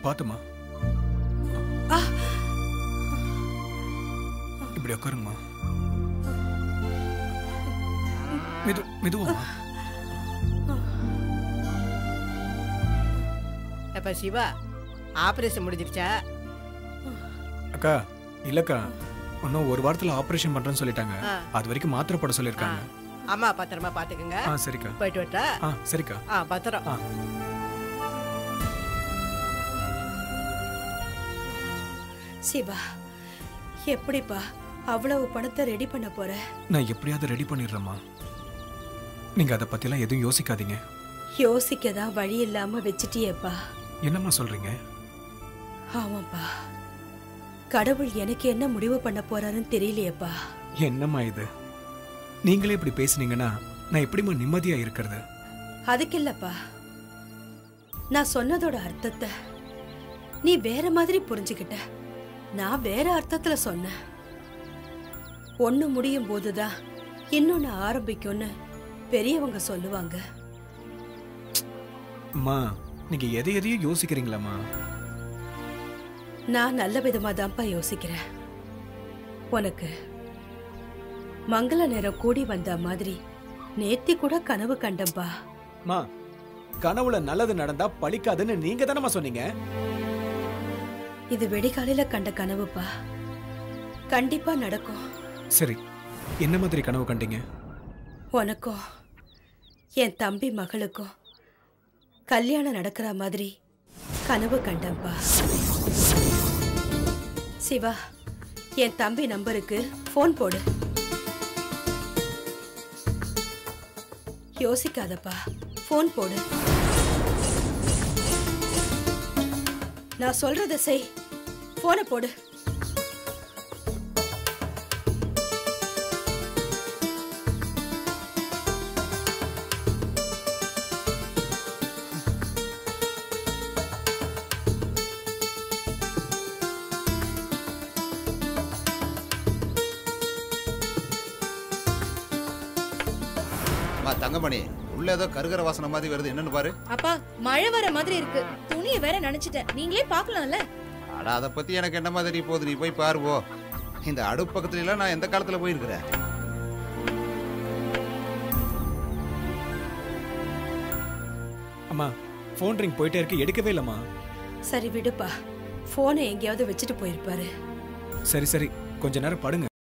பாத்துமா இப்படி உட்காருங்கம்மா மெது மெதுவாம்மா அப்ப சிவா ஆபரேஷன் முடிஞ்சிருச்சா அக்கா இல்லக்கா இன்னும் ஒரு வாரத்துல ஆபரேஷன் பண்றேன்னு சொல்லிட்டாங்க ஆ. அது வரைக்கும் மாத்திரை போட ஆ. சொல்லியிருக்காங்க அம்மா பத்திரமா பாத்துக்கங்க ஆ சரிக்கா போயிட்டு வரட்டா ஆ சரிக்கா ஆ பத்திரம் ஆ சிவா எப்படிப்பா அவ்வளவு பணத்தை ரெடி பண்ண போற நான் எப்படியாவது ரெடி பண்ணிடுறேம்மா நீங்க அதை பத்திலாம் எதுவும் யோசிக்காதீங்க யோசிக்க தான் வழி இல்லாம வச்சிட்டியேப்பா என்னம்மா சொல்றீங்க ஆமாப்பா கடவுள் எனக்கு என்ன முடிவு பண்ண போறாருன்னு தெரியலையேப்பா என்னம்மா இது நீங்களே இப்படி பேசுனீங்கன்னா நான் எப்படிம்மா நிம்மதியா இருக்கிறது அதுக்கு இல்லப்பா நான் சொன்னதோட அர்த்தத்தை நீ வேற மாதிரி புரிஞ்சுக்கிட்ட நான் வேற அர்த்தத்துல சொன்னேன் ஒண்ணு முடியும் போதுதான் இன்னொன்னு ஆரம்பிக்கும்னு பெரியவங்க சொல்லுவாங்க அம்மா நீங்க எதை எதையும் யோசிக்கிறீங்களாம்மா நான் நல்ல விதமா தான்ப்பா யோசிக்கிறேன் உனக்கு மங்கள நேரம் கூடி வந்த மாதிரி நேத்தி கூட கனவு கண்டம்பா மா கனவுல நல்லது நடந்தா பழிக்காதுன்னு நீங்க தானம்மா சொன்னீங்க இது வெடிகாலையில கண்ட கனவுப்பா கண்டிப்பா நடக்கும் சரி என்ன மாதிரி கனவு கண்டீங்க உனக்கும் என் தம்பி மகளுக்கும் கல்யாணம் நடக்கிற மாதிரி கனவு கண்டம்பா சிவா என் தம்பி நம்பருக்கு ஃபோன் போடு யோசிக்காதப்பா ஃபோன் போடு நான் சொல்றத செய் போனை போடு அம்மா தங்கமணி உள்ள ஏதோ கருகர வாசனை மாதிரி வருது என்னன்னு பாரு அப்பா மழை வர மாதிரி இருக்கு துணியை வேற நினைச்சிட்டேன் நீங்களே பார்க்கலாம்ல அட அதை பத்தி எனக்கு என்னமா தெரிய போகுது நீ போய் பாரு போ இந்த அடுப்பு பக்கத்துல எல்லாம் நான் எந்த காலத்துல போயிருக்கிறேன் அம்மா ஃபோன் ரிங் போயிட்டே இருக்கு எடுக்கவே இல்லம்மா சரி விடுப்பா போனை எங்கேயாவது வச்சுட்டு போயிருப்பாரு சரி சரி கொஞ்ச நேரம் படுங்க